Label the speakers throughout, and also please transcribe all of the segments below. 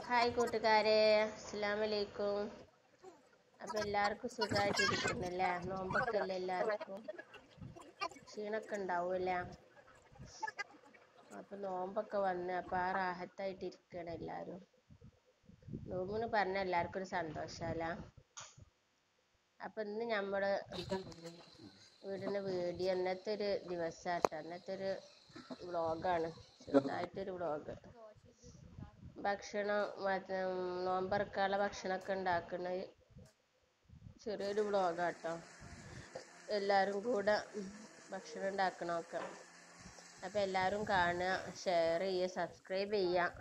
Speaker 1: Hi കൂട്ടുകാരെ അസ്സാം വലൈക്കും അപ്പം എല്ലാവർക്കും സുഖമായിട്ടിരിക്കുന്നില്ലേ നോമ്പൊക്കെ അല്ലേ എല്ലാവർക്കും ക്ഷീണമൊക്കെ ഉണ്ടാവുമല്ലേ അപ്പം നോമ്പൊക്കെ വന്ന് അപ്പം ആ റാഹത്തായിട്ട് ഇരിക്കണം എല്ലാവരും നോമ്പെന്ന് പറഞ്ഞാൽ എല്ലാവർക്കും ഒരു സന്തോഷമല്ല അപ്പം ഇന്ന് നമ്മൾ വീടിന് വീഡിയോ ഇന്നത്തെ ഒരു ദിവസമാട്ടോ ഇന്നത്തെ ഒരു വ്ളോഗാണ് ചെറുതായിട്ടൊരു വ്ളോഗ് ഭക്ഷണം മറ്റേ നോമ്പറക്കാനുള്ള ഭക്ഷണമൊക്കെ ഉണ്ടാക്കുന്ന ചെറിയൊരു വ്ളോഗാട്ടോ എല്ലാവരും കൂടെ ഭക്ഷണം ഉണ്ടാക്കണമൊക്കെ അപ്പോൾ എല്ലാവരും കാണുക ഷെയർ ചെയ്യുക സബ്സ്ക്രൈബ് ചെയ്യുക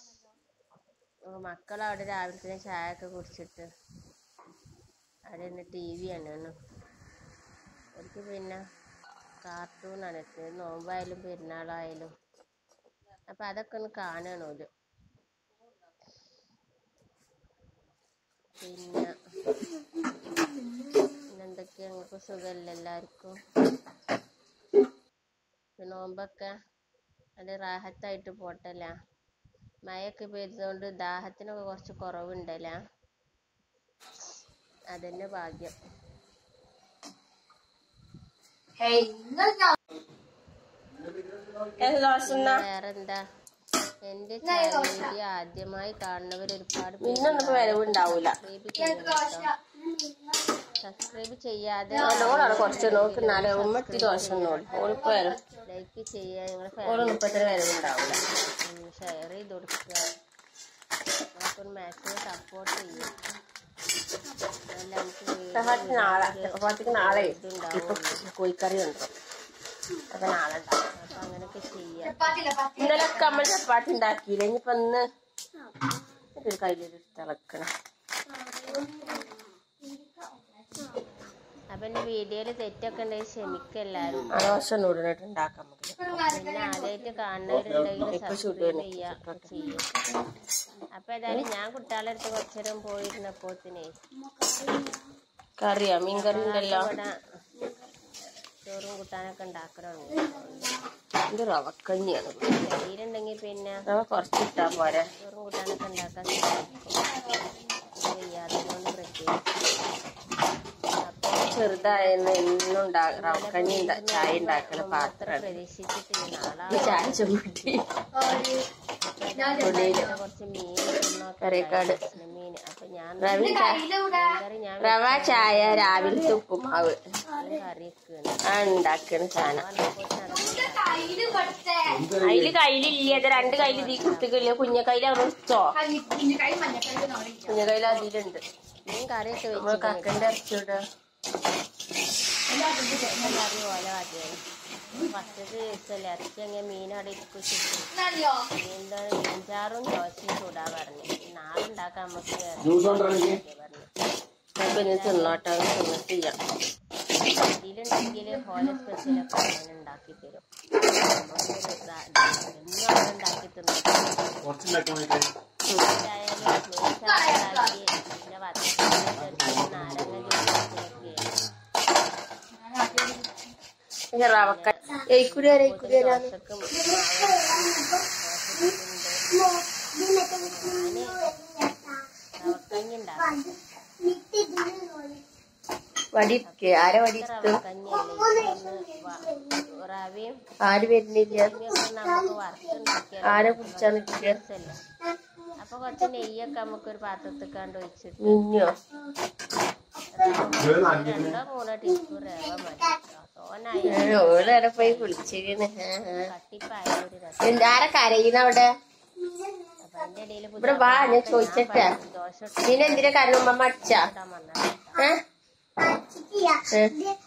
Speaker 1: മക്കൾ അവിടെ രാവിലെ തന്നെ ചായ ഒക്കെ കുടിച്ചിട്ട് അവിടെ നിന്ന് ടി വി തന്നെയാണ് അവർക്ക് പിന്നെ കാർട്ടൂണാണ് എത്തുന്നത് നോമ്പായാലും പെരുന്നാളായാലും അപ്പം അതൊക്കെ ഒന്ന് കാണണം ഓല് പിന്നെ പിന്നെന്തൊക്കെയാ നിങ്ങൾക്ക് സുഖമല്ലേ എല്ലാവർക്കും ഇപ്പൊ നോമ്പൊക്കെ അത് റാഹത്തായിട്ട് പോട്ടല്ല മഴയൊക്കെ പെയ്തതുകൊണ്ട് ദാഹത്തിനൊക്കെ കുറച്ച് കുറവുണ്ടല്ല അതന്നെ ഭാഗ്യം വേറെന്താ എന്റെ ചാനൽ ആദ്യമായി കാണുന്നവർ ഒരുപാട്
Speaker 2: വരവുണ്ടാവൂല
Speaker 1: സബ്സ്ക്രൈബ് ചെയ്യാതെ
Speaker 2: ഓളാണ് കുറച്ച് നോക്കുന്നാലേ ഉമ്മത്തി ദോശ ഓളിപ്പോ വരും
Speaker 1: ലൈക്ക് ചെയ്യുക നിങ്ങളുടെ
Speaker 2: ഓളൊന്നും ഇപ്പൊ ഇത്ര വരവുണ്ടാവൂല
Speaker 1: ഷെയർ ചെയ്ത് കൊടുക്കുക നമുക്കൊന്ന് മാക്സിമം സപ്പോർട്ട് ചെയ്യുക അതല്ല നമുക്ക്
Speaker 2: ചപ്പാത്തി നാളെ ചപ്പാത്തിക്ക് നാളെ
Speaker 1: ഇതുണ്ടാവും
Speaker 2: ഇപ്പൊ കോഴിക്കറി ഉണ്ടോ അപ്പൊ നാളെ ഉണ്ടാവും
Speaker 1: അപ്പൊ അങ്ങനെയൊക്കെ ചെയ്യാം
Speaker 2: ഇന്നലെ ഒക്കെ നമ്മൾ ചപ്പാത്തി ഉണ്ടാക്കിയില്ല ഇനിയിപ്പൊ ഇന്ന് ഒരു കയ്യിലൊരു തിളക്കണം
Speaker 1: അപ്പൊ എന്റെ വീഡിയോയില് തെറ്റൊക്കെ ഉണ്ടെങ്കിൽ ക്ഷമിക്കുക എല്ലാവരും
Speaker 2: ആ ദോശ നൂറിനായിട്ട് ഉണ്ടാക്കാം നമുക്ക്
Speaker 1: പിന്നെ ആദ്യമായിട്ട് കാണുന്നവരുണ്ടെങ്കിൽ സബ്സ്ക്രൈബ് ചെയ്യുക ചെയ്യും അപ്പൊ ഏതായാലും ഞാൻ കുട്ടികളെ അടുത്ത് കുറച്ചു നേരം പോയിരുന്നപ്പോത്തിനെ
Speaker 2: കറിയാ മീൻ കറി ഉണ്ടല്ലോ
Speaker 1: ഇവിടെ ചോറും കൂട്ടാനൊക്കെ ഉണ്ടാക്കണുണ്ട്
Speaker 2: ഇത് റവക്കഞ്ഞിയാണ്
Speaker 1: ശരീരമുണ്ടെങ്കിൽ പിന്നെ
Speaker 2: റവ കുറച്ചിട്ടാ പോരെ
Speaker 1: ചോറും കൂട്ടാനൊക്കെ ഉണ്ടാക്കാൻ സാധിക്കും വയ്യാത്തതുകൊണ്ട് പ്രത്യേകിച്ച് അപ്പോൾ
Speaker 2: ചെറുതായെന്ന് എന്നും ഉണ്ടാ റവക്കഞ്ഞി ഉണ്ടാ- ചായ ഉണ്ടാക്കണ
Speaker 1: അത്ര
Speaker 2: പാത്രമാണ്
Speaker 1: പ്രതീക്ഷിച്ചിട്ടില്ല
Speaker 2: ഇത്
Speaker 1: നാളെ
Speaker 2: ചായ ചുമട്ടി
Speaker 1: കുറച്ച് മീൻ തിന്നൊക്കെ
Speaker 2: കറിയേക്കാട്
Speaker 1: ഉണ്ടായിരുന്നു. മീൻ അപ്പൊ ഞാൻ
Speaker 2: റവി ചായ
Speaker 1: മീൻകറി ഞാൻ
Speaker 2: റവ ചായ രാവിലത്തെ ഉപ്പുമാവ്
Speaker 1: കറിയൊക്കെയാണ്
Speaker 2: ആ ഉണ്ടാക്കണ സാധനം
Speaker 1: നടക്കും
Speaker 2: അതില് കയ്യിലില്ല അത് രണ്ട് കയ്യിൽ തീ കുത്തിക്കില്ല കുഞ്ഞ കയ്യിൽ അവിടെ വെച്ചോ കുഞ്ഞ കയ്യിൽ അതിലുണ്ട്
Speaker 1: മീൻ കറിയൊക്കെ
Speaker 2: നമ്മള്
Speaker 1: വെച്ച്
Speaker 2: കക്കന്റെ ഇറച്ചിയുടെ
Speaker 1: കറി പോലെ ആദ്യം ഫസ്റ്റത്തെ ദിവസമല്ലേ ഇറച്ചി അങ്ങനെ മീൻ അവിടെ ഇരിക്കും എന്താ മീൻചാറും ദോശയും ചൂടാ പറഞ്ഞു നാളെ ഉണ്ടാക്കാൻ നമുക്ക് പറഞ്ഞു
Speaker 2: അപ്പൊ ഇന്ന് തിന്നോട്ടെ അത് തിന്നിട്ടില്ല
Speaker 1: ഇതിലുണ്ടെങ്കിൽ ഹോല സ്പെഷ്യലൊക്കെ അങ്ങനെ ഉണ്ടാക്കി തരും നമുക്കൊരു ഇതാ- എന്നും അവിടെ ഉണ്ടാക്കി തിന്നു എന്തായാലും മീൻചാറുണ്ടാക്കി പിന്നെ വറുത്ത് നാരങ്ങ ജ്യൂസൊക്കെ
Speaker 2: ഈ റവക്ക ഏയ്ക്കുരി വരെ ഏയ്ക്കുരി വരാന്ന്
Speaker 1: ദോശക്ക് റവക്കഞ്ഞി ഉണ്ടാക്കും
Speaker 2: വടിയിരിക്കേ ആരെ വടിയിരിക്കും
Speaker 1: റവക്കഞ്ഞിയല്ലേ റവയും
Speaker 2: ആര് വരുന്നില്ല
Speaker 1: ഇതൊക്കെ നമുക്ക് വറുത്തുണ്ടാക്കിയാൽ
Speaker 2: ആരെ കുടിച്ചാ നിൽക്കുക
Speaker 1: രസല്ലേ അപ്പൊ കുറച്ച് നെയ്യൊക്കെ നമുക്ക് ഒരു പാത്രത്തിൽ കണ്ട് ഒഴിച്ചിട്ട്
Speaker 2: മിഞ്ഞോ
Speaker 1: രണ്ടോ മൂന്നോ ടീസ്പൂൺ റവ മതി കേട്ടോ. തോനായി
Speaker 2: ഓളവിടെ പോയി കുളിച്ചിരിക്കണ്
Speaker 1: കട്ടിപ്പായ ഒരു രസം
Speaker 2: എന്താ ആരെ കരയുന്ന അവിടെ
Speaker 1: അപ്പൊ അതിന്റെ ഇടയിൽ
Speaker 2: ഇവിടെ വാ ഞാൻ ചോദിച്ചിട്ടാ
Speaker 1: ദോശ
Speaker 2: നീ എന്തിനാ കണ്ണുമ്മ അടിച്ചാ
Speaker 1: ഇട്ടാൻ വന്നത്
Speaker 2: ഏ ഏ?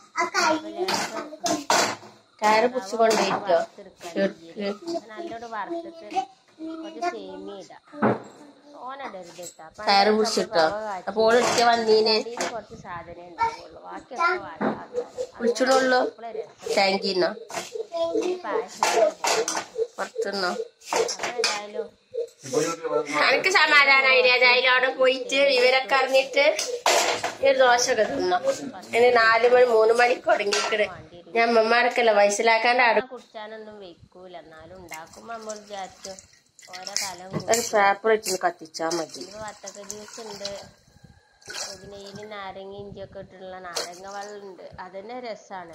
Speaker 2: കയറ് പിടിച്ചു കൊണ്ടുപോയിട്ടോ ചെറുക്ക്
Speaker 1: നല്ലോട് വറുത്തിട്ട് കുറച്ച് സേമിയ ഇടാം തോനടരുത് ഇട്ടാ അപ്പൊ
Speaker 2: കയറ് പിടിച്ചിട്ടോ അപ്പൊ ഓള് ഇടിച്ച വന്നീന്
Speaker 1: ഇതിൽ കുറച്ച് സാധനമേ ഉണ്ടാവുള്ളൂ ബാക്കിയൊക്കെ വറുത്താൽ
Speaker 2: കുളിച്ചിടുള്ളൂ
Speaker 1: അപ്പോഴേ രസം
Speaker 2: ടാങ്കിന്നോ
Speaker 1: ഈ പായസം
Speaker 2: പുറത്തുനിന്നോ
Speaker 1: ഏതായാലും
Speaker 2: എനിക്ക് സമാധാനായി ഏതായാലും അവിടെ പോയിട്ട് വിവരൊക്കെ അറിഞ്ഞിട്ട് ഈ ഒരു ദോശയൊക്കെ തിന്നോ ഇനി നാല് മണി മൂന്ന് മണിക്ക് തുടങ്ങിക്കണ് ഞാൻ അമ്മമാർക്കല്ല വയസ്സിലാക്കാണ്ട് അവിടെ
Speaker 1: കുടിച്ചാനൊന്നും വെക്കൂല എന്നാലും ഉണ്ടാക്കുമ്പോ നമ്മൾ വിചാരിച്ചു ഓരോ കലം
Speaker 2: ഒരു പേപ്പർ വെച്ച് കത്തിച്ചാ മതി
Speaker 1: ഇപ്പൊ വത്തക്ക ജ്യൂസ് ഉണ്ട് പുതിനയില് നാരങ്ങ ഇഞ്ചിയൊക്കെ ഇട്ടിട്ടുള്ള നാരങ്ങ വെള്ളം ഉണ്ട് അതന്നെ രസാണ്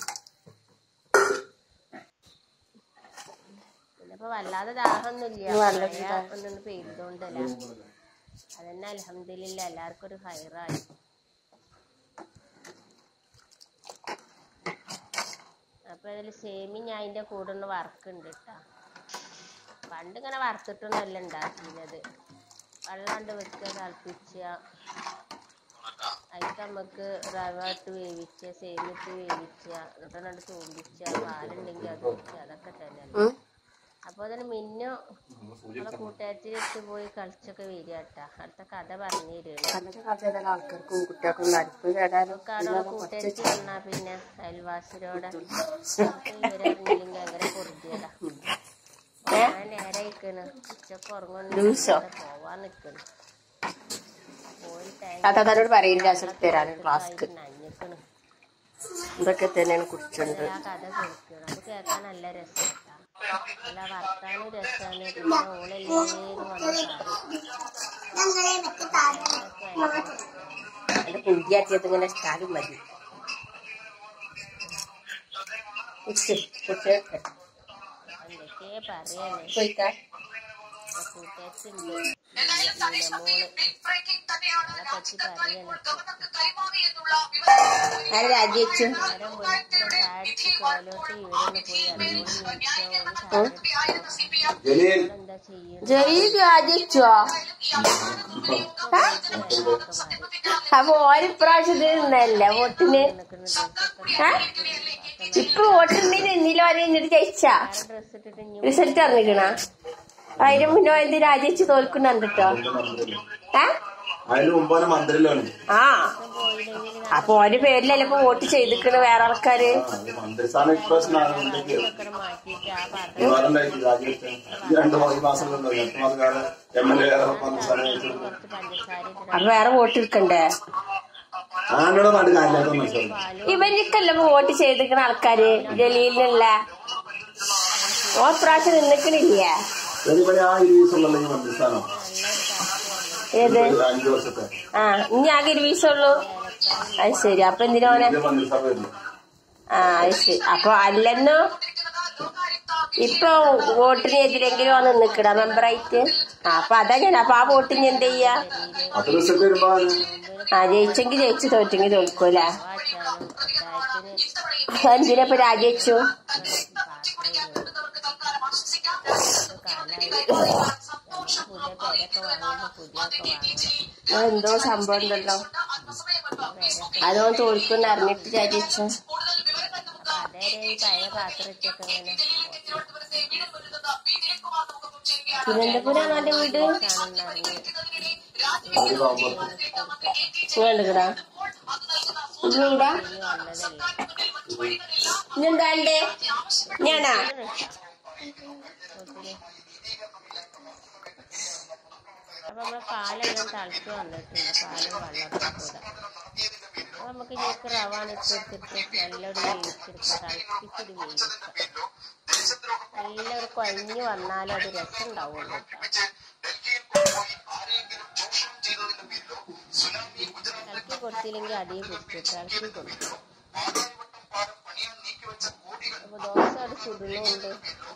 Speaker 1: പിന്നെ ഇപ്പൊ വല്ലാതെ ദാഹമൊന്നുമില്ല
Speaker 2: വെള്ളം
Speaker 1: മഴ ഒന്നും പെയ്തോണ്ടല്ല അതന്നെ അലഹമില്ല എല്ലാവർക്കും ഒരു ഹൈറായി അപ്പൊ അതിൽ സേമി ഞാൻ അതിന്റെ കൂടെ ഒന്ന് വറക്കുന്നുണ്ട് കേട്ടോ പണ്ട് ഇങ്ങനെ വറുത്തിട്ടൊന്നുമല്ല ഉണ്ടാക്കിയത് വെള്ളാണ്ട് വെക്കുക തിളപ്പിച്ച അതിക്ക് നമുക്ക് റവ ഇട്ട് വേവിച്ച സേമിട്ട് വേവിച്ച എന്നിട്ട് രണ്ട് തൂമ്പിച്ച പാലുണ്ടെങ്കിൽ അത് ഒഴിക്കുക അതൊക്കെ തന്നെയല്ലേ
Speaker 2: ഉം.
Speaker 1: അപ്പൊ അതിന് മിന്നു നമ്മളെ കൂട്ടുകാരത്തിട്ട് പോയി കളിച്ചൊക്കെ വരിക കേട്ടാ അടുത്ത കഥ പറഞ്ഞു തരുന്നു
Speaker 2: പണ്ടത്തെ കാലത്ത് ഏതായാലും ആൾക്കാർക്കും കുട്ടികൾക്കും അടുപ്പ് കേടാനും
Speaker 1: അവിടെ കൂട്ടുകാരത്തി വന്നാ പിന്നെ അയൽവാസിയോടെ ഇവരറിഞ്ഞില്ലെങ്കിൽ അങ്ങനെ പൊറുതിയതാ ഞാൻ നേരെ ഇരിക്കണ് ഉച്ചക്ക്
Speaker 2: ലൂസോ?
Speaker 1: ഉറങ്ങുന്നു പോവാൻ നിക്കണ് പോയി
Speaker 2: താത്താനോട് പറയില്ല അച്ഛൻ തരാനും ഫ്ലാസ്ക്
Speaker 1: നഞ്ഞിക്കണ്
Speaker 2: ഇതൊക്കെ തന്നെയാണ് കുടിച്ചുണ്ട്
Speaker 1: ആ കഥ കേൾക്കണം അത് കേൾക്കാൻ നല്ല രസം അല്ല വർത്താനും രസാണ് പിന്നെ ഓളെല്ലേന്ന് വന്ന
Speaker 2: എന്റെ കുഞ്ചിയാറ്റിയത് ഇങ്ങനെ സ്റ്റാലും മതി കുടിച്ച് കുട്ടികൾക്ക്
Speaker 1: എന്തൊക്കെയാ പറയാനേ
Speaker 2: ചോദിക്കാൻ
Speaker 1: കൂട്ടുകാരുണ്ട് മോള് അവളെ പറ്റി പറയാനൊക്കെ
Speaker 2: ഞാൻ രാജിവെച്ചു
Speaker 1: നേരം വെളുത്ത ചാടിച്ച് കോലോട്ട് ഇവരൊന്ന് പോയി അറിഞ്ഞോളൂ
Speaker 3: ജലീൽ
Speaker 1: എന്താ ചെയ്യുന്നത്
Speaker 2: ജലീൽ രാജിവെച്ചോ അപ്പൊ ഓരിപ്രാവശ്യം നിന്നല്ലേ വോട്ടിന് ഏ? ഇപ്പൊ വോട്ടിന് നിന്നില്ലോ എന്നിട്ട് ജയിച്ചാ
Speaker 1: ഡ്രസ് ഇട്ടിട്ട് ഇനി
Speaker 2: റിസൾട്ട് അറിഞ്ഞിക്കണ അതിന് മുന്നേ എന്ത് രാജിവെച്ച് തോൽക്കുന്നുണ്ട് കേട്ടോ ഏ
Speaker 3: അതിന് മുമ്പാണ് മന്ത്രിയിലാണ്
Speaker 2: ആ അപ്പൊ ഓന്റെ പേരിലല്ലേ ഇപ്പൊ വോട്ട് ചെയ്തിക്കണ് വേറെ ആൾക്കാര്
Speaker 3: മന്ത്രിസ്ഥാനം ഇപ്രാവശ്യം ഉണ്ടെങ്കിൽ
Speaker 1: ചക്കര മാറ്റിയിട്ട് ആ പറഞ്ഞ
Speaker 3: ഒരുപാടുണ്ടായിട്ട് രാജിവെച്ച ഈ രണ്ട് മാസം ഈ മാസം കൊണ്ട് എട്ട് മാസം കാലം എം എൽ എ മന്ത്രിസ്ഥാനം ഏറ്റെടുത്തു
Speaker 1: കുറച്ച് പഞ്ചസാര ഇട്ടിട്ട്
Speaker 2: അപ്പൊ വേറെ വോട്ട് എടുക്കണ്ടേ
Speaker 3: ആനോടെ നാട് കാര്യമായിട്ട് മനസ്സിലാവും
Speaker 2: ഇവനിക്കല്ല ഇപ്പൊ വോട്ട് ചെയ്തിക്കണ ആൾക്കാര് ജലീലിനല്ല ഓ പ്രാവശ്യം നിന്നിക്കണില്ലേ
Speaker 3: എനിക്കിവിടെ ആ ഇരുവീസുള്ള ഈ മന്ത്രിസ്ഥാനം
Speaker 2: ഏത്
Speaker 3: ഒരു അഞ്ചു വർഷത്തെ
Speaker 2: ആ ഇനി ആകെ ഇരുവീസുള്ളൂ അത് ശരി അപ്പൊ എന്തിനോനെ
Speaker 3: ഇത് മന്ത്രിസഭ വരുന്നു
Speaker 2: ആ അത് ശരി അപ്പൊ അല്ലെന്നോ ഇപ്പൊ വോട്ടിന് എതിരെങ്കിലും വന്ന് നിക്കട മെമ്പറായിട്ട് ആ അപ്പൊ അതാ ഞാൻ അപ്പൊ ആ വോട്ടിന് എന്ത് ചെയ്യാ
Speaker 3: അത് റിസൾട്ട് വരുമ്പോ
Speaker 2: ആ ജയിച്ചെങ്കിൽ ജയിച്ചു തോറ്റെങ്കിൽ തോൽക്കൂല
Speaker 1: വാച്ചാലും അത്താഴത്തിന്
Speaker 2: എന്തിനാ ഇപ്പൊ രാജിവെച്ചു
Speaker 1: പുതിയ പേരൊക്കെ വാങ്ങുമ്പോ പുതിയൊക്കെ വാങ്ങണം
Speaker 2: ആ, എന്തോ സംഭവം ഉണ്ടല്ലോ അതോ തോൽക്കുന്ന അറിഞ്ഞിട്ട് രാജിവെച്ചു
Speaker 1: അപ്പൊ അതേരെ ഈ പഴയ പാത്രത്തൊക്കെ ഇങ്ങനെ
Speaker 2: തിരുവനന്തപുരം എന്റെ വീട്
Speaker 1: കാണുന്നറിഞ്ഞ്
Speaker 3: ഒരു നവംബർ
Speaker 2: വേണ്ടടാ വീടാ
Speaker 1: ഇനി വന്നതല്ലേ
Speaker 2: ഇന്നെന്താണ്ടേ ഞാനാ
Speaker 1: അപ്പൊ നമ്മളെ പാലെല്ലാം തിളച്ച് വന്നിട്ടുണ്ട് പാലും വെള്ളമൊക്കെ കൂടെ അപ്പൊ നമുക്ക് ഇതിലേക്ക് റവാണ് ഇട്ടെടുത്തിട്ട് നല്ലൊരു വേവിച്ചെടുക്കാം തിളപ്പിച്ചൊരു വേവിക്കാം നല്ലൊരു കുഴഞ്ഞ് വന്നാലും അത് രസം ഉണ്ടാവുള്ളൂ കേട്ടോ ഇളക്കി കൊടുത്തില്ലെങ്കിൽ അടിയിൽ പിടിച്ചിട്ട് ഇളക്കി കൊടുക്കും അപ്പൊ ദോശ അത് ചുടുന്നുണ്ട്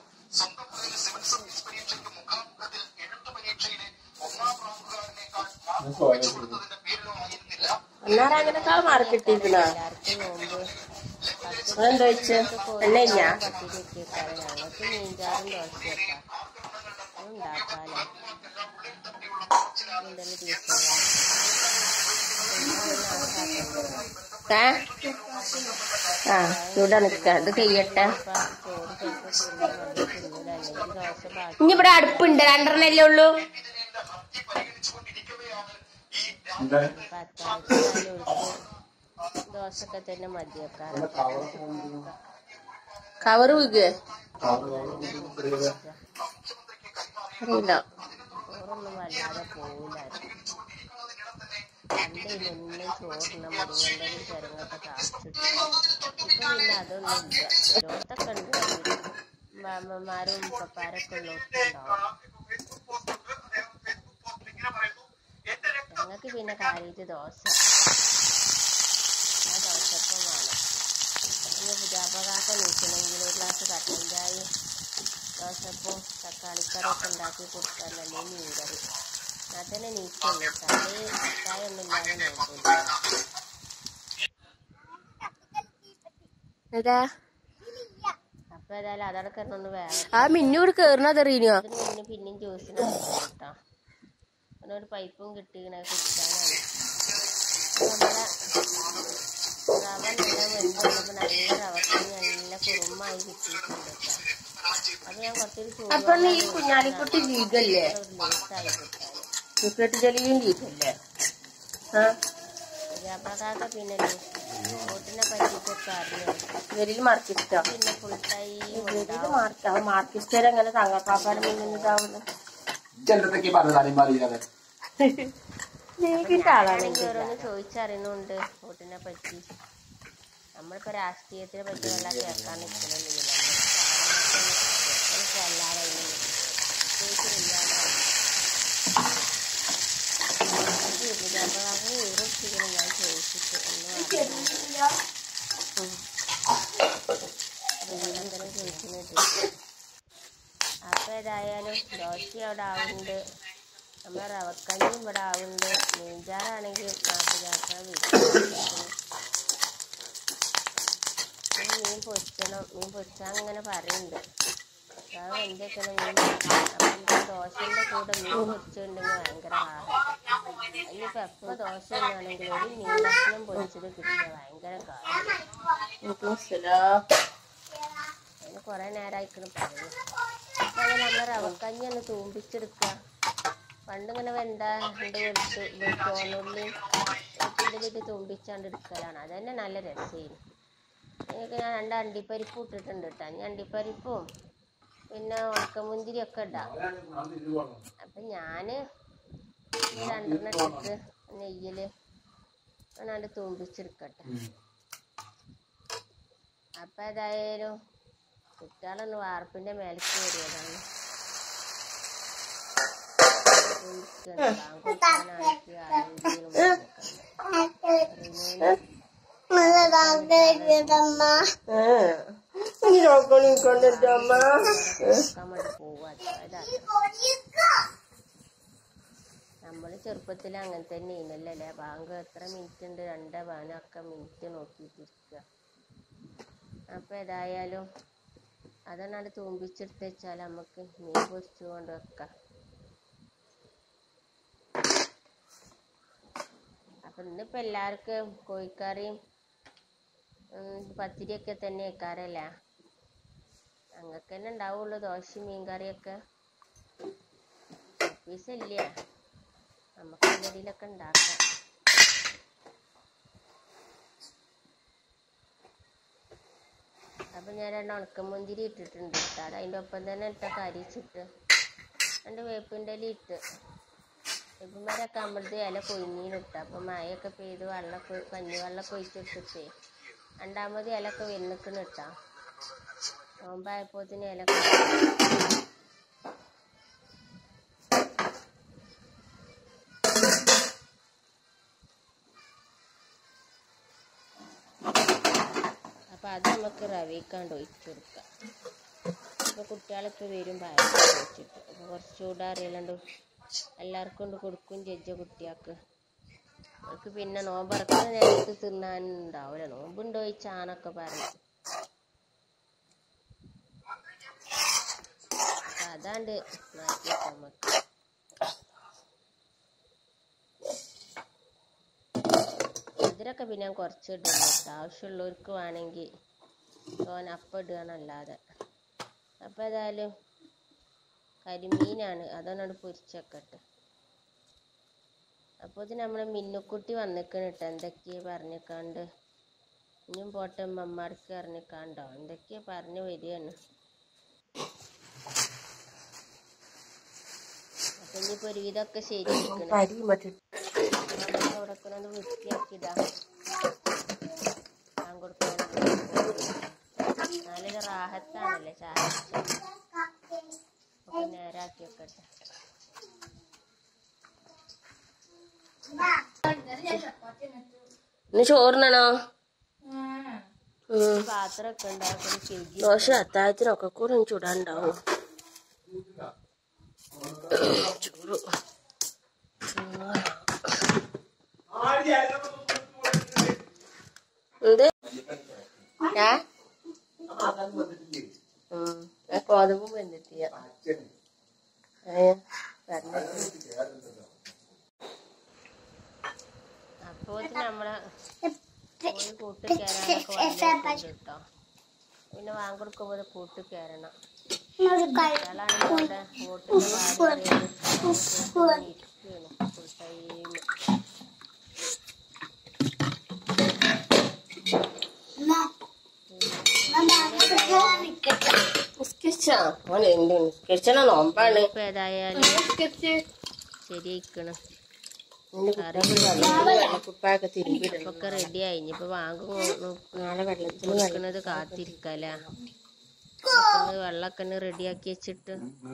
Speaker 2: അന്നേരം അങ്ങനെക്കാൾ മാർക്ക് കിട്ടിയിരിക്കണോ
Speaker 1: എല്ലാവർക്കും നോമ്പ്
Speaker 2: അതെന്താ വെച്ച് എന്നെ ഞാൻ
Speaker 1: പത്തിരി വെച്ചേക്കാറ് ഞങ്ങൾക്ക് മീൻചാറും ദോശയൊക്കെ ഉണ്ടാക്കാലോ എന്തെങ്കിലും ദിവസങ്ങളാ
Speaker 2: ഏ ആ ചൂടാ നിക്ക ഇത് കഴിയട്ടെ
Speaker 1: ചോറ് ചിലപ്പോൾ തിന്നാൻ മതി തിന്നില്ല അല്ലെങ്കിൽ ദോശ ബാക്കി
Speaker 2: ഇനി ഇവിടെ അടുപ്പുണ്ട് രണ്ടെണ്ണല്ലേ ഉള്ളൂ
Speaker 3: എന്താ
Speaker 1: ഇപ്പം അത്താഴത്തിനായാലും ഒഴിച്ച് ദോശയൊക്കെ തന്നെ മതിയൊക്കെ
Speaker 2: കവറ് വീക്ക് അറിയില്ല
Speaker 1: ചോറൊന്നും വല്ലാതെ പോവില്ലായിരുന്നു പണ്ട് ഇതൊന്നും ചോറിന മുരിങ്ങണ്ടതും ചെറുങ്ങൊക്കെ താമസിച്ചിട്ട് ഇപ്പൊ പിന്നെ അതൊന്നും ഇല്ല ചിലടത്തൊക്കെ ഉണ്ട് മാമന്മാരും ഉപ്പപ്പാരൊക്കെ ഉള്ളവർക്കുണ്ടാവും എനിക്ക് പിന്നെ കാര്യമായിട്ട് ദോശ ആ ദോശപ്പം വേണം ഇനി പുതിയാപ്പകാക്ക നീക്കണമെങ്കിൽ ഒരു ഗ്ലാസ് കട്ടൻ ചായയും ദോശപ്പവും തക്കാളിക്കറിയൊക്കെ ഉണ്ടാക്കി കൊടുക്കാനല്ലേ മീൻകറി ഞാൻ തന്നെ നീക്കുള്ളൂ തലേ ചായ ഒന്നും ഇല്ലാതെ നോക്കില്ല
Speaker 2: ഏതാ
Speaker 1: അപ്പൊ ഏതായാലും അതവിടെ കിടന്നൊന്ന് വേറെ
Speaker 2: ആ മിന്നൂട് കേറണതറിയനോ
Speaker 1: അതിന് മുന്നേ പിന്നെയും ജ്യൂസിന് കേട്ടോ അതിനൊരു പൈപ്പും കിട്ടിക്കണ കുടിക്കാനാണ് അപ്പൊ നമ്മുടെ റവ നല്ല വെന്ത് വന്നപ്പോ നല്ല റവക്കഞ്ഞി നല്ല കുറുമായി കിട്ടിയിട്ടുണ്ട് കേട്ടോ അത് ഞാൻ കുറച്ചൊരു
Speaker 2: അപ്പൊ നീ ഈ കുഞ്ഞാലിക്കുട്ടി ലീഗല്ലേ
Speaker 1: ലൂസായി കിട്ടാൻ
Speaker 2: ക്രിക്കറ്റ് ജലിയും ലീഗല്ലേ ആ
Speaker 1: പുതിയാപ്പളക്കാക്ക പിന്നെ വോട്ടിനെ പറ്റിയിട്ടൊക്കെ അറിഞ്ഞു
Speaker 2: ഇവരിൽ മാർക്കിസ്റ്റോ
Speaker 1: പിന്നെ ഫുൾ ടൈം
Speaker 2: ഇവരിൽ മാർക്ക് മാർക്കിസ്റ്റർ എങ്ങനെ തങ്ങപ്പാപ്പാട് മീനിതാവുന്നു
Speaker 3: എന്തൊക്കെ പറഞ്ഞത് അണിമാറിയാതെ
Speaker 2: ലീഗിന്റെ ആളാണെങ്കിൽ
Speaker 1: ഓരോന്ന് ചോദിച്ചറിയുന്നുണ്ട് വോട്ടിനെ പറ്റി നമ്മളിപ്പോ രാഷ്ട്രീയത്തിനെ പറ്റി വല്ല കേൾക്കാൻ നിൽക്കണമെന്നില്ല നമുക്ക് അല്ലാതെ പുതിയാപ്പകാരന് ഈറൊട്ടിക്കണം ഞാൻ ചോദിച്ചിട്ട് ഒന്നും അറിയില്ല അങ്ങനെ ചോദിക്കുന്നുണ്ട് അപ്പൊ ഏതായാലും ദോശ അവിടെ ആവുന്നുണ്ട് നമ്മളെ റവക്കഞ്ഞി ഇവിടെ ആവുന്നുണ്ട് മീൻചാറാണെങ്കിൽ നാട്ടുകാർക്കാണ് വീട്ടിൽ മീൻ പൊരിക്കണം മീൻ പൊരിച്ചാൽ അങ്ങനെ പറയുന്നുണ്ട് അത് എന്തൊക്കെ മീൻ അപ്പം എന്താ ദോശൻ്റെ കൂടെ മീൻ പൊരിച്ചിട്ടുണ്ടെങ്കിൽ ഭയങ്കര ആഹാരം ഇനിയിപ്പോൾ എപ്പോൾ ദോശ ഉള്ളതാണെങ്കിൽ ഒരു മീൻ ഭക്ഷണം പൊരിച്ചത് കിട്ടിയ ഭയങ്കര കാര്യം അതിന് കുറേ നേരമായിക്കണം പറയുന്നു അപ്പം അങ്ങനെ നമ്മളെ റവക്കഞ്ഞി ഒന്ന് തൂമ്പിച്ചെടുക്കുക പണ്ടിങ്ങനെ വെണ്ട രണ്ട് വെളുത്ത് ചോന്നുള്ളിയും ഇതിലിട്ട് തുമ്പിച്ചാണ്ട് എടുക്കലാണ് അതന്നെ നല്ല രസമായിരുന്നു എനിക്ക് ഞാൻ രണ്ട് അണ്ടിപ്പരിപ്പ് ഇട്ടിട്ടുണ്ട് കേട്ടോ ഇനി അണ്ടിപ്പരിപ്പും പിന്നെ ഉണക്കമുന്തിരി ഒക്കെ ഇടാം അപ്പം ഞാൻ രണ്ടെണ്ണം ഇട്ടിട്ട് നെയ്യിൽ ഒന്നാണ്ട് തൂമ്പിച്ചെടുക്കട്ടെ അപ്പം ഏതായാലും കുട്ടികളൊന്ന് വാർപ്പിൻ്റെ മേലേക്ക് കയറിയതാണ് നമ്മള് ചെറുപ്പത്തിൽ അങ്ങനെ തന്നെ ഇന്നല്ലേ ബാങ്ക് എത്ര മിനിറ്റ് ഉണ്ട് രണ്ട് പതിനൊക്കെ മിനിറ്റ് നോക്കിയിട്ടിരിക്കുക അപ്പൊ ഏതായാലും അതെന്നാണ് തൂമ്പിച്ചെടുത്ത് വെച്ചാൽ നമുക്ക് മീൻ പൊരിച്ചു കൊണ്ട് വെക്കാം അപ്പൊ ഇന്നിപ്പോ എല്ലാവർക്കും കോഴിക്കറിയും ഉം, പത്തിരിയൊക്കെ തന്നെ വെക്കാറല്ല ഞങ്ങൾക്ക് തന്നെ ഉണ്ടാവുള്ളൂ ദോശയും മീൻകറിയൊക്കെ പീസ് ഇല്ല നമുക്ക് എന്തെങ്കിലുമൊക്കെ ഉണ്ടാക്കാം അപ്പൊ ഞാൻ രണ്ട് ഉണക്കമുന്തിരി ഇട്ടിട്ടുണ്ട് കേട്ടോ അത് അതിൻ്റെ ഒപ്പം തന്നെ ഇട്ട കരിച്ചിട്ട് രണ്ട് വേപ്പിൻ്റെ ഇല ഇട്ട് വേപ്പുമരൊക്കെ അമ്പത് ഇല കൊഴിഞ്ഞിട്ട് അപ്പം മഴയൊക്കെ പെയ്ത് വെള്ളമൊക്കെ കഞ്ഞിവെള്ളമൊക്കെ ഒഴിച്ചെടുത്തിട്ടേ രണ്ടാമത് ഇലയൊക്കെ വെന്നിക്കണ് ഇട്ടാ നോമ്പായപ്പോത്തിന് ഇലൊക്കെ അപ്പം അത് നമുക്ക് റവിക്കാണ്ട് ഒഴിച്ചു കൊടുക്കാം ഇപ്പോൾ കുട്ടികളൊക്കെ വരും പായസം വെച്ചിട്ട് അപ്പോൾ കുറച്ചുകൂടെ അറിയലുണ്ട് എല്ലാവർക്കും കൊണ്ട് കൊടുക്കും ജഡ്ജ കുട്ടികൾക്ക് അവർക്ക് പിന്നെ നോമ്പറക്കുന്ന നേരത്ത് തിന്നാനുണ്ടാവില്ല നോമ്പുണ്ടോ ഈ ചാനൊക്കെ പറയും അപ്പൊ അതാണ്ട് മാറ്റി നമുക്ക് ഇതിലൊക്കെ പിന്നെ ഞാൻ കുറച്ച് ഇടുന്നു കേട്ടോ ആവശ്യമുള്ളവർക്ക് വേണമെങ്കിൽ തോന അപ്പം ഇടുകയെന്നല്ലാതെ അപ്പം ഏതായാലും കരിമീനാണ് അതൊന്നാണ് പൊരിച്ചൊക്കട്ടെ അപ്പോൾ ഇത് നമ്മളെ മിന്നുക്കുട്ടി വന്നിക്കണ് കേട്ടോ എന്തൊക്കെയാ പറഞ്ഞിക്കാണ്ട് ഇനിയും പോട്ടെ മമ്മാർക്ക് അറിഞ്ഞിക്കാണ്ടോ എന്തൊക്കെയാ പറഞ്ഞു വരികയാണ് അപ്പൊ ഇനിയിപ്പോ ഒരുവിധമൊക്കെ ശരിയാക്കണം
Speaker 2: പരി മറ്റു
Speaker 1: അവിടെ ഒന്ന് വൃത്തിയാക്കിയിടാ ഞാൻ കൊടുക്കാൻ നല്ലൊരു റാഹത്താണല്ലേ ചായ ഒക്കെ നേരാക്കി വെക്കട്ടെ
Speaker 2: ഇന്ന് ചോറിനണോ
Speaker 1: പാത്രമൊക്കെ ഉണ്ടാക്കണം കഴുകി
Speaker 2: ദോശ അത്താഴത്തിനൊക്കെ കൂടെ ഒന്ന് ചുടാണ്ടാവും ചോറ് എന്ത് ഏ? ഉം. ഞാൻ ഗോതമ്പ് വെന്തിട്ടില്ല ഏ പറഞ്ഞിട്ട്
Speaker 1: അപ്പോൾ നമ്മളെ കോഴി കൂട്ട് കയറാനൊക്കെ വന്നിട്ടുണ്ട് കേട്ടോ പിന്നെ വാങ്ങിക്കൊടുക്കുമ്പോൾ കൂട്ട് കയറണം അയാളാണ് ഇവിടെ വോട്ടിന്റെ വാരി ഇരിക്കുകയാണ് ഫുൾ ടൈം
Speaker 2: നിസ്കരിച്ചാ ഓനെ എന്ത് നിസ്കരിച്ചണ നോമ്പാണ്
Speaker 1: ഇപ്പൊ ഏതായാലും ശരിയായിക്കണം
Speaker 2: വെള്ളക്കുപ്പായൊക്കെ തിരുമ്പിടണം
Speaker 1: ഇപ്പൊക്കെ റെഡി ആയി ഇനിയിപ്പൊ വാങ്ങും
Speaker 2: നാളെ വെള്ളത്തിന്
Speaker 1: കൊടുക്കുന്നത് കാത്തിരിക്കല വെള്ളമൊക്കെ റെഡിയാക്കി വെച്ചിട്ട്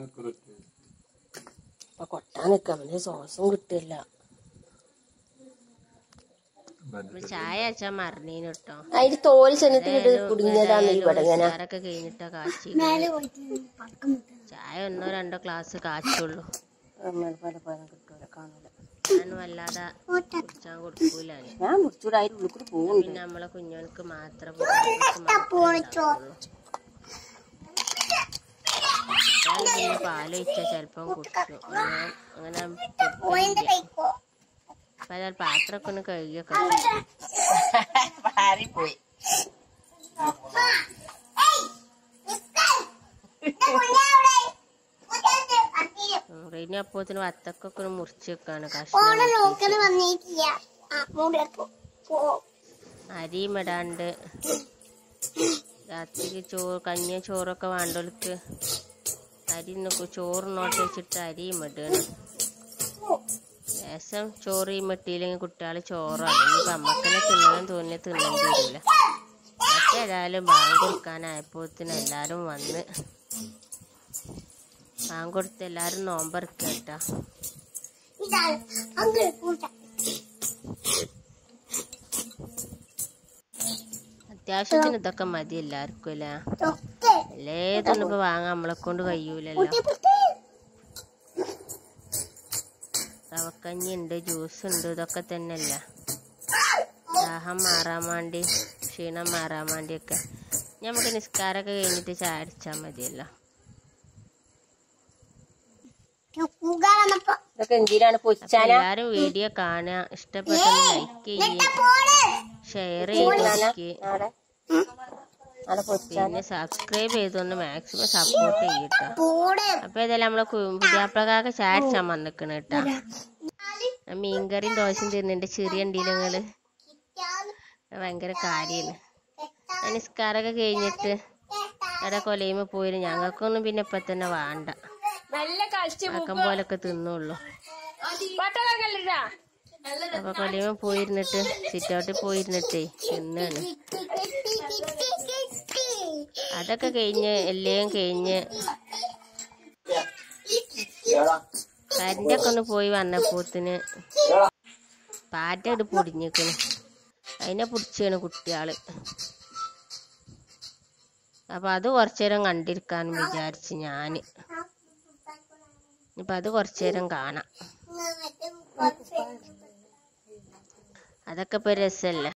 Speaker 2: ഇപ്പൊ കൊട്ടാൻ നിക്കാം അവന് സോസും കിട്ടില്ല
Speaker 1: ഇപ്പൊ ചായ അച്ഛാ മറന്നീന് കേട്ടോ
Speaker 2: അതിന് തോല് ചെന്നിട്ട് കുടുങ്ങിയതാണ് ഇവിടെ ഇങ്ങനെ
Speaker 1: നിസ്കാരൊക്കെ കഴിഞ്ഞിട്ടാ കാച്ചി ചായ ഒന്നോ രണ്ടോ ഗ്ലാസ് കാച്ചുള്ളൂ
Speaker 2: പല പല കിട്ടൂല കാണൂല
Speaker 1: ഞാൻ വല്ലാതെ കുടിച്ചാൻ കൊടുക്കൂല
Speaker 2: ഞാൻ മുറിച്ചൂടെ അതിന്റെ ഉള്ളിൽ കൂടി പോകുന്നുണ്ട്
Speaker 1: പിന്നെ നമ്മളെ കുഞ്ഞോനക്ക് മാത്രം ഉണ്ടാക്കുള്ളൂ. ഞാൻ പിന്നെ പാലൊഴിച്ച ചെലപ്പം കുടിക്കും ഞാൻ അങ്ങനെ കുടിക്കലില്ല. അപ്പൊ അതായത് പാത്രമൊക്കെ ഒന്ന് കഴുകിയൊക്കെ
Speaker 2: പാറിപ്പോയി
Speaker 1: റെയിനി അപ്പോത്തിന് വത്തക്കൊക്കെ ഒന്ന് മുറിച്ച് വെക്കാണ് കഷ്ണം അരിയും ഇടാണ്ട് രാത്രിക്ക് ചോറ് കഞ്ഞിയും ചോറൊക്കെ വേണ്ടവർക്ക് അരി നിൽക്കും ചോറിനോട്ട് വെച്ചിട്ട് അരിയും ഇടണം ലേശം ചോറ് ഈ മെട്ടിയില്ലെങ്കിൽ കുട്ടികൾ ചോറാണ് ഇനിയിപ്പോൾ അമ്മക്കനെ തിന്നാൻ തോന്നിയ തിന്നാൻ തരില്ല പക്ഷെ ഏതായാലും ബാങ്ക് കൊടുക്കാനായപ്പോത്തിന് എല്ലാരും വന്ന് ബാങ്ക് കൊടുത്ത് എല്ലാരും നോമ്പറക്കേട്ടാ അത്യാവശ്യത്തിന് ഇതൊക്കെ മതി എല്ലാവർക്കും അല്ലേ എല്ലാതൊന്നും ഇപ്പൊ വാങ്ങാൻ നമ്മളെ കൊണ്ട് കഴിയൂലല്ലോ റവക്കഞ്ഞി ഉണ്ട് ജ്യൂസ് ഉണ്ട് ഇതൊക്കെ തന്നെയല്ല ദാഹം മാറാൻ വേണ്ടി ക്ഷീണം മാറാൻ വേണ്ടിയൊക്കെ നമുക്ക് നിസ്കാരമൊക്കെ കഴിഞ്ഞിട്ട് ചായ അടിച്ചാൽ മതിയല്ലോ
Speaker 2: ഇതൊക്കെ എന്തിനാണ് പൊച്ചാന
Speaker 1: എല്ലാരും വീഡിയോ കാണുക ഇഷ്ടപ്പെട്ടത് ലൈക്ക് ചെയ്യുക ഷെയർ ചെയ്ത്
Speaker 2: നാളെ നാളെ പൊച്ചാന
Speaker 1: പിന്നെ സബ്സ്ക്രൈബ് ചെയ്തൊന്ന് മാക്സിമം സപ്പോർട്ട് ചെയ്യട്ടോ അപ്പൊ ഏതായാലും നമ്മളെ പുതിയാപ്പിളക്കാർക്ക് ചായ അടിച്ചാൻ വന്നിക്കണ കേട്ടാ ഞാൻ മീൻകറിയും ദോശയും തിന്നുണ്ട് ചെറിയ ഉണ്ടീലങ്ങള് ഭയങ്കര കാര്യമാണ് ഞാൻ നിസ്കാരമൊക്കെ കഴിഞ്ഞിട്ട് അവിടെ കൊലയുമ്പോ പോയിരുന്നു ഞങ്ങൾക്കൊന്നും പിന്നെ ഇപ്പൊ തന്നെ വേണ്ട ആക്കം പോലൊക്കെ തിന്നുള്ളൂ അപ്പൊ കൊലയുമ്പോ പോയിരുന്നിട്ട് സിറ്റ് ഔട്ടിൽ പോയിരുന്നിട്ടേ തിന്നാണ് അതൊക്കെ കഴിഞ്ഞ് എല്ലാം കഴിഞ്ഞ് കരണ്ടൊക്കെ ഒന്ന് പോയി വന്നപ്പോത്തിന് പാറ്റ ഇട്ട് പൊടിഞ്ഞിക്കണ് അതിനെ പിടിച്ചാണ് കുട്ടിയാള് അപ്പൊ അത് കുറച്ചേരം കണ്ടിരിക്കാന്ന് വിചാരിച്ച് ഞാന് ഇപ്പൊ അത് കുറച്ചേരം കാണാം അതൊക്കെ ഇപ്പൊ രസല്ലേ